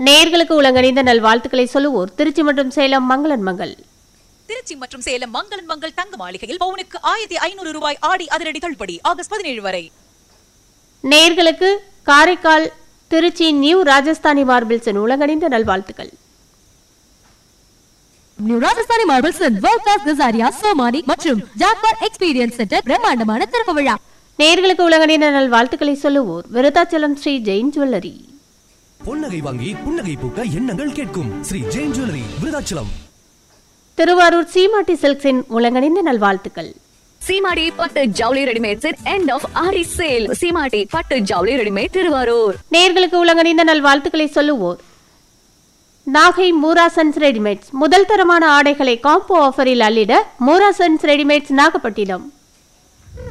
நேயர்களுக்கு உலகணிந்த நல்வாழ்த்துக்களை சொல்லுவோர் திருச்சி மற்றும் சேலம் மங்களன் மங்கள் திருச்சி மற்றும் சேலம் மங்களன் மங்கள் தங்க மாளிகையில் பவுனுக்கு ஆயிரத்தி ஐநூறு ரூபாய் ஆடி அதிரடி தள்ளுபடி ஆகஸ்ட் பதினேழு வரை நேயர்களுக்கு காரைக்கால் திருச்சி நியூ ராஜஸ்தானி மார்பிள்ஸின் உலகணிந்த நல்வாழ்த்துக்கள் new Rajasthani marbles world class Kajaria Somany மற்றும் ஜாக்வார் எக்ஸ்பீரியன்ஸ் சென்டர் பிரம்மாண்டமான திறப்பு விழா நேயர்களுக்கு உலகணிந்த நல்வாழ்த்துக்களை சொல்லுவோர் விருத்தாச்சலம் ஸ்ரீ ஜெயின் ஜுவல்லரி பொன்னகை வாங்கி புன்னகை பூக்க எண்ணங்கள் கேட்கும் ஸ்ரீ ஜெயின் ஜுவல்லரி விருதாச்சலம் திருவாரூர் சீமாட்டி சில்க்ஸின் உலகணிந்த நல்வாழ்த்துக்கள் சீமாடி பட்டு ஜவுளி readymades end of Aadi sale Seemati பட்டு ஜவுளி ரெடிமேட் திருவாரூர் நேயர்களுக்கு உலகணிந்த நல்வாழ்த்துக்களை சொல்லுவோர் நாகை மூராசன்ஸ் ரெடிமேட்ஸ் முதல் தரமான ஆடைகளை காம்போ ஆஃபரில் அள்ளிட மூராசன்ஸ் ரெடிமேட்ஸ் நாகப்பட்டினம்